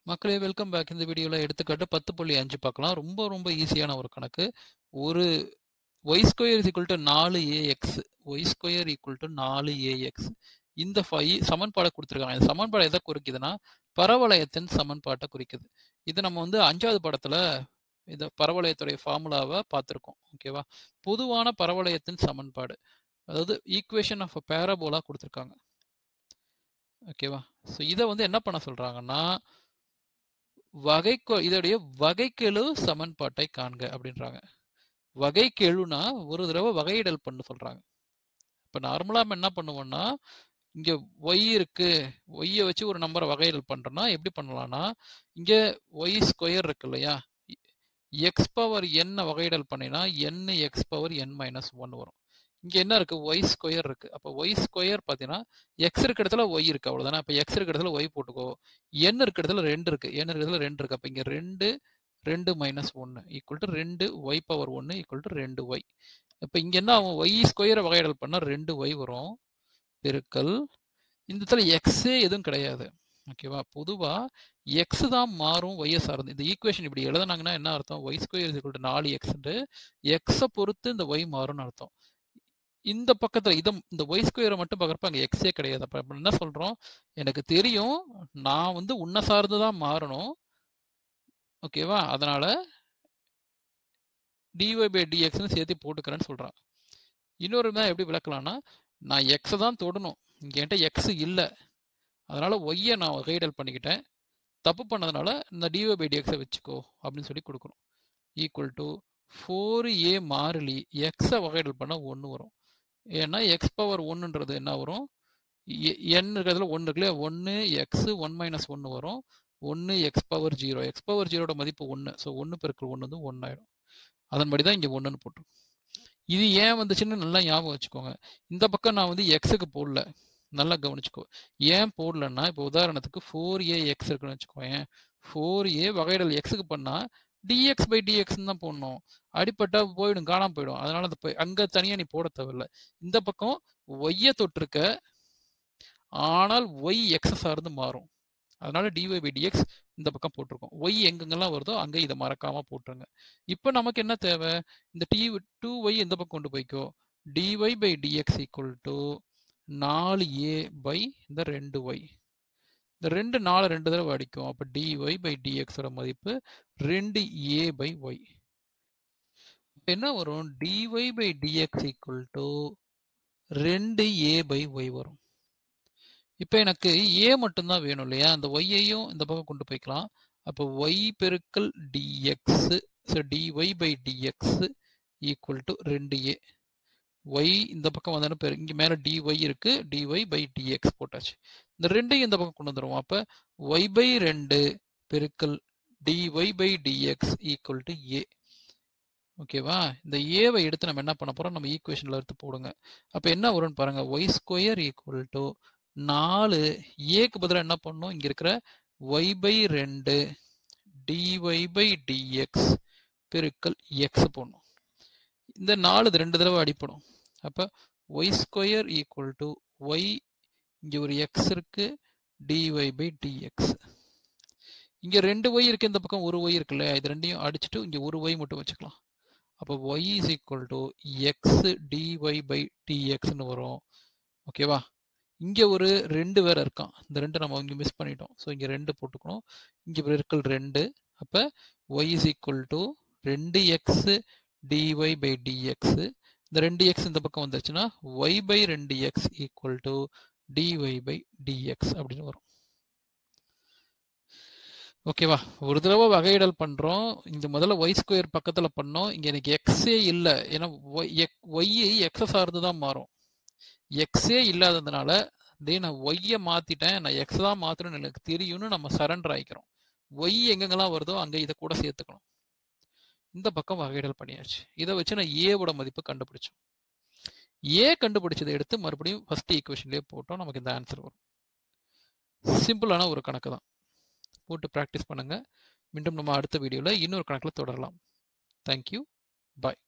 மக்களே welcome back இந்த வீடியோவில் எடுத்துக்காட்டு பத்து புள்ளி அஞ்சு பார்க்கலாம் ரொம்ப ரொம்ப ஈஸியான ஒரு கணக்கு ஒரு y square is equal to நாலு a x y square equal to நாலு ஏஎக்ஸ் இந்த ஃபை சமன்பாடை கொடுத்துருக்காங்க இந்த சமன்பாடு எதை குறிக்குதுன்னா பரவளையத்தின் சமன்பாட்டை குறிக்குது இது நம்ம வந்து அஞ்சாவது படத்தில் இந்த பரவளையத்துடைய ஃபார்முலாவை பார்த்துருக்கோம் ஓகேவா பொதுவான பரவளையத்தின் சமன்பாடு அதாவது ஈக்குவேஷன் ஆஃப் அ பேரபோலா கொடுத்துருக்காங்க ஓகேவா ஸோ இதை வந்து என்ன பண்ண சொல்கிறாங்கன்னா வகைக்கோ இதோடைய வகைக்கெழு சமன்பாட்டை காண்க அப்படின்றாங்க வகைக்கெழுனா ஒரு தடவை வகையிடல் பண்ண சொல்றாங்க இப்போ நார்மலாக நம்ம என்ன பண்ணுவோம்னா இங்க ஒய் இருக்கு ஒய்யை வச்சு ஒரு நம்பரை வகையிடல் பண்றோம்னா எப்படி பண்ணலாம்னா இங்க ஒய் ஸ்கொயர் இருக்கு இல்லையா எக்ஸ் பவர் என்ன வகையிடல் பண்ணினா n x power n minus one வரும் இங்க என்ன இருக்கு ஒய் ஸ்கொயர் இருக்கு அப்போ ஒய் ஸ்கொயர் பார்த்தீங்கன்னா எக்ஸ் இருக்க இடத்துல ஒய் இருக்கு அவ்வளவுதானே அப்போ எக்ஸ் இருக்க இடத்துல ஒய் போட்டுக்கோ என் இருக்க இடத்துல ரெண்டு இருக்கு என் இருக்க இடத்துல ரெண்டு இருக்கு அப்போ இங்க ரெண்டு ரெண்டு மைனஸ் ஒன்று ஈக்குவல் டு ரெண்டு ஒய் பவர் ஒன்று ஈக்குவல் டு ரெண்டு ஒய் இப்போ இங்க என்ன ஆகும் ஒய் ஸ்கொயரை வகையிடல் பண்ணால் ரெண்டு ஒய் வரும் பெருக்கல் இந்த இடத்துல எக்ஸே எதுவும் கிடையாது ஓகேவா பொதுவா எக்ஸ் தான் மாறும் ஒய்யை சார்ந்து இந்த ஈக்குவேஷன் இப்படி எழுதுனாங்கன்னா என்ன அர்த்தம் ஒய் ஸ்கொயர் ஈக்குவல் டு நாலு எக்ஸ்ன்ட்டு எக்ஸை பொறுத்து இந்த ஒய் மாறும்னு அர்த்தம் இந்த பக்கத்துல இதை இந்த ஒய் ஸ்கொயரை மட்டும் பார்க்குறப்ப அங்கே எக்ஸே கிடையாது அப்போ என்ன சொல்றோம் எனக்கு தெரியும் நான் வந்து உன்னை சார்ந்து தான் மாறணும் ஓகேவா அதனால டிஒய் பை டிஎக்ஸ்னு சேர்த்து போட்டுக்கிறேன்னு சொல்றான் இன்னொரு தான் எப்படி விளக்கலாம்னா நான் எக்ஸை தான் தொடணும் இங்கே என்கிட்ட எக்ஸ் இல்லை அதனால ஒய்யை நான் வகையிடல் பண்ணிக்கிட்டேன் தப்பு பண்ணதுனால இந்த டிஒய் பை டிஎக்ஸை வச்சுக்கோ அப்படின்னு சொல்லி கொடுக்கணும் ஈக்குவல் டு ஃபோர் ஏ மாறிலி எக்ஸை வகையிடல் பண்ண ஒன்று வரும் ஏன்னா எக்ஸ் பவர் ஒன்றுன்றது என்ன வரும் என் இருக்கிறதுல ஒன்று இருக்குல்ல ஒன்று எக்ஸு ஒன் மைனஸ் ஒன்று வரும் ஒன்று x power zero x power ஜீரோட மதிப்பு ஒன்று ஸோ ஒன்று பெருக்கள் ஒன்று வந்து ஒன்றாயிடும் அதன்படி தான் இங்கே ஒன்றுன்னு போட்டுரும் இது ஏன் வந்துச்சுன்னு நல்லா ஞாபகம் வச்சுக்கோங்க இந்த பக்கம் நான் வந்து எக்ஸுக்கு போடல நல்லா கவனிச்சுக்கோ ஏன் போடலன்னா இப்போ உதாரணத்துக்கு ஃபோர் ஏ எக்ஸ் இருக்குன்னு வச்சுக்கோங்க ஃபோர் ஏ வகையிடல் எக்ஸுக்கு பண்ணால் டிஎக்ஸ் பை டிஎக்ஸ்ன்னு தான் போடணும் அடிப்பட்டா போயிடும் காணாம போயிடும் அதனால அந்த அங்கே தனியாக நீ போட தேவையில்ல இந்த பக்கம் ஒய்யை தொட்டிருக்க ஆனால் ஒய் எக்ஸை சார்ந்து மாறும் அதனால டிஒய் பை டிஎக்ஸ் இந்த பக்கம் போட்டிருக்கோம் ஒய் எங்கெங்கெல்லாம் வருதோ அங்கே இதை மறக்காம போட்டுருங்க இப்போ நமக்கு என்ன தேவை இந்த டி டூ ஒய் இந்த பக்கம் கொண்டு போய்க்கோ d y by d x equal to நாலு ஏ பை இந்த ரெண்டு ஒய் இந்த ரெண்டு நாலு ரெண்டு தடவை அடிக்கும் அப்போ டிஒய் பை டிஎக்ஸோட மதிப்பு ரெண்டு ஏ பை ஒய் என்ன வரும் d y by d x equal to ரெண்டு ஏ பை ஒய் வரும் இப்போ எனக்கு ஏ மட்டும்தான் வேணும் இல்லையா அந்த ஒய்யையும் இந்த பக்கம் கொண்டு போய்க்கலாம் அப்போ ஒய் பெருக்கல் d x so d y by d x equal to ரெண்டு ஏ ஒய் இந்த பக்கம் வந்தாலும் பெரு இங்கே மேலே டிஒய் இருக்கு டிஒய் பை டிஎக்ஸ் போட்டாச்சு இந்த ரெண்டையும் இந்த பக்கம் கொண்டு வந்துடுவோம் அப்போ ஒய் பை ரெண்டு பெருக்கல் d y by d x equal to a ஓகேவா இந்த ஏவை எடுத்து நம்ம என்ன பண்ண போறோம் நம்ம ஈக்குவேஷன்ல எடுத்து போடுங்க அப்போ என்ன வரும்னு பாருங்க ஒய் ஸ்கொயர் ஈக்குவல் டு நாலு ஏக்கு பதிலாக என்ன பண்ணும் இங்க இருக்கிற ஒய் பை ரெண்டு டிஒய் பை டிஎக்ஸ் பெருக்கல் எக்ஸ் போடணும் இந்த நாலு ரெண்டு தடவை அடிப்படும் அப்போ y square equal to y இங்கே ஒரு எக்ஸ் இருக்கு டிஒய் பை டிஎக்ஸ் இங்கே ரெண்டு ஒய் இருக்கு இந்த பக்கம் ஒரு ஒய் இருக்குல்ல இது ரெண்டையும் அடிச்சுட்டு இங்கே ஒரு ஒய் மட்டும் வச்சுக்கலாம் அப்போ y is equal to x d y by டிஎக்ஸ்னு வரும் ஓகேவா இங்கே ஒரு ரெண்டு வேற இருக்கான் இந்த ரெண்டு நம்ம இங்கே மிஸ் பண்ணிட்டோம் ஸோ இங்கே ரெண்டு போட்டுக்கணும் இங்கே பெருக்கல் ரெண்டு அப்போ ஒய் இஸ் ஈக்குவல் டு ரெண்டு எக்ஸ் டிஒய் பை டிஎக்ஸ் இந்த ரெண்டு எக்ஸ் இந்த பக்கம் வந்துருச்சுன்னா ஒய் பை ரெண்டு x equal to d y by d x அப்படின்னு வரும் ஓகேவா ஒரு தடவை வகையிடல் பண்றோம் இங்க முதல்ல ஒய் ஸ்கொயர் பக்கத்துல பண்ணோம் இங்க எனக்கு எக்ஸே இல்லை ஏன்னா ஒய் எக்ஸை சார்ந்து தான் மாறும் எக்ஸே இல்லாததுனால டே நான் ஒய்யை மாத்திட்டேன் நான் எக்ஸ் தான் மாத்தணும்னு எனக்கு தெரியும்னு நம்ம சரண்டர் ஆகிக்கிறோம் ஒய் எங்கெங்கெல்லாம் வருதோ அங்கே இதை கூட சேர்த்துக்கணும் இந்த பக்கம் வகையிடல் பண்ணியாச்சு இதை வச்சு நான் ஏவோட மதிப்பு கண்டுபிடிச்சோம் ஏ கண்டுபிடிச்சதை எடுத்து மறுபடியும் ஃபர்ஸ்ட் ஈக்குவேஷன்லேயே போட்டோம் நமக்கு இந்த ஆன்சர் வரும் சிம்பிளான ஒரு கணக்கு தான் போட்டு ப்ராக்டிஸ் பண்ணுங்க மீண்டும் நம்ம அடுத்த வீடியோவில் இன்னொரு கணக்கில் தொடரலாம் தேங்க்யூ பாய்